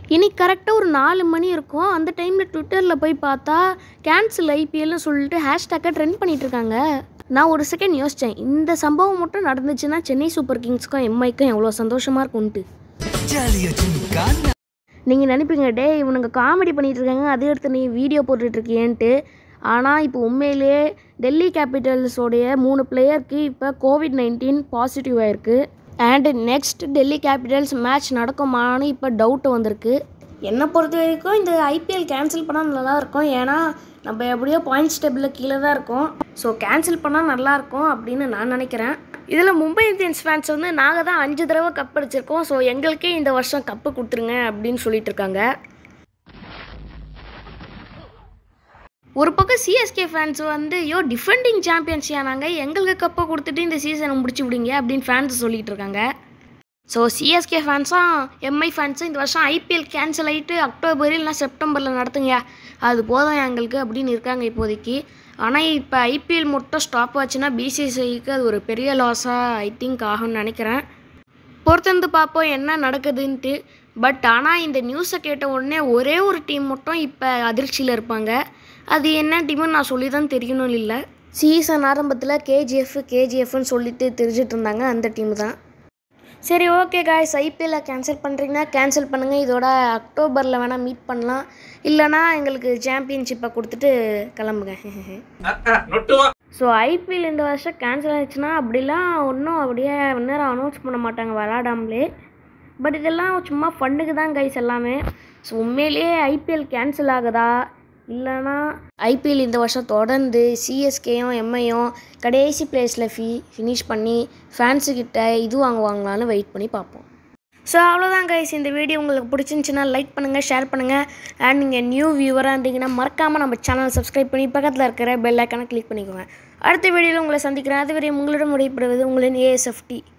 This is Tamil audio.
இன்னைக்கு கரெக்டாக ஒரு நாலு மணி இருக்கும் அந்த டைமில் ட்விட்டரில் போய் பார்த்தா கேன்சல் ஐபிஎல்னு சொல்லிட்டு ஹேஷ்டேக்கை ட்ரெண்ட் பண்ணிட்டு இருக்காங்க நான் ஒரு செகண்ட் யோசித்தேன் இந்த சம்பவம் மட்டும் நடந்துச்சுன்னா சென்னை சூப்பர் கிங்ஸ்க்கும் எம்ஐக்கும் எவ்வளோ சந்தோஷமாக இருக்கும்ன்ட்டு ஜாலியா ஜும்கா நீங்கள் நினைப்பீங்க டே இவனுங்க காமெடி பண்ணிட்டு இருக்காங்க அதை எடுத்து நீ வீடியோ போட்டுட்ருக்கியன்ட்டு ஆனால் இப்போ உண்மையிலேயே டெல்லி கேபிட்டல்ஸோடைய மூணு பிளேயருக்கு இப்போ கோவிட் நைன்டீன் பாசிட்டிவ் ஆயிருக்கு and next Delhi Capitals match நடக்குமான்னு இப்போ டவுட் வந்திருக்கு என்னை பொறுத்த வரைக்கும் இந்த ஐபிஎல் கேன்சல் பண்ணால் நல்லா இருக்கும் ஏன்னா நம்ம எப்படியோ பாயிண்ட்ஸ் டேபிளில் கீழே தான் இருக்கோம் ஸோ கேன்சல் பண்ணால் நல்லாயிருக்கும் அப்படின்னு நான் நினைக்கிறேன் இதில் மும்பை இந்தியன்ஸ் ஃபேன்ஸ் வந்து நாங்கள் தான் அஞ்சு தடவை கப் அடிச்சிருக்கோம் ஸோ எங்களுக்கே இந்த வருஷம் கப்பு கொடுத்துருங்க அப்படின்னு சொல்லிட்டு இருக்காங்க ஒரு பக்கம் சிஎஸ்கே ஃபேன்ஸ் வந்து யோ டிஃபெண்டிங் சாம்பியன்ஸ் நாங்கள் எங்களுக்கு கப்பை கொடுத்துட்டு இந்த சீசனை முடிச்சு விடுங்க அப்படின்னு ஃபேன்ஸ் சொல்லிட்டு இருக்காங்க ஸோ சிஎஸ்கே ஃபேன்ஸும் எம்ஐ ஃபேன்ஸும் இந்த வருஷம் ஐபிஎல் கேன்சல் ஆகிட்டு அக்டோபர் இல்லைனா செப்டம்பரில் நடத்துங்க அது போதும் எங்களுக்கு அப்படின்னு இருக்காங்க இப்போதைக்கு ஆனால் இப்போ ஐபிஎல் மட்டும் ஸ்டாப் ஆச்சுன்னா பிசிசிஐக்கு அது ஒரு பெரிய லாஸாக ஐ திங்க் ஆகும்னு நினைக்கிறேன் பொறுத்திருந்து பார்ப்போம் என்ன நடக்குதுன்ட்டு பட் ஆனால் இந்த நியூஸை கேட்ட உடனே ஒரே ஒரு டீம் மட்டும் இப்போ அதிர்ச்சியில் இருப்பாங்க அது என்ன டீம்னு நான் சொல்லி தான் தெரியணும் இல்லை சீசன் ஆரம்பத்தில் கேஜிஎஃப் கேஜிஎஃப்னு சொல்லிட்டு தெரிஞ்சிட்டு இருந்தாங்க அந்த டீம் தான் சரி ஓகே காய்ஸ் ஐபிஎல்லை கேன்சல் பண்ணுறீங்கன்னா கேன்சல் பண்ணுங்கள் இதோட அக்டோபரில் வேணால் மீட் பண்ணலாம் இல்லைனா எங்களுக்கு சாம்பியன்ஷிப்பை கொடுத்துட்டு கிளம்புங்க ஸோ ஐபிஎல் இந்த வருஷம் கேன்சல் ஆயிடுச்சுன்னா அப்படிலாம் ஒன்றும் அப்படியே நேரம் அனௌன்ஸ் பண்ண மாட்டாங்க விளாடாமலே பட் இதெல்லாம் சும்மா ஃபண்டுக்கு தான் கைஸ் எல்லாமே ஸோ உண்மையிலேயே ஐபிஎல் கேன்சல் ஆகுதா இல்லைனா ஐபிஎல் இந்த வருஷம் தொடர்ந்து சிஎஸ்கேயும் எம்ஐயும் கடைசி பிளேஸில் ஃபி ஃபினிஷ் பண்ணி ஃபேன்ஸுக்கிட்ட இது வாங்குவாங்களான்னு வெயிட் பண்ணி பார்ப்போம் ஸோ அவ்வளோதான் கைஸ் இந்த வீடியோ உங்களுக்கு பிடிச்சிருந்துச்சுன்னா லைக் பண்ணுங்கள் ஷேர் பண்ணுங்கள் அண்ட் நீங்கள் நியூ வியூவராக இருந்தீங்கன்னா மறக்காமல் நம்ம சேனல் சப்ஸ்கிரைப் பண்ணி பக்கத்தில் இருக்கிற பெல் ஐக்கானை கிளிக் பண்ணிக்கோங்க அடுத்த வீடியோவில் உங்களை சந்திக்கிறேன் அதுவரை உங்களிடம் விடைபெறுவது உங்களின் ஏஎஸ்எஃப்டி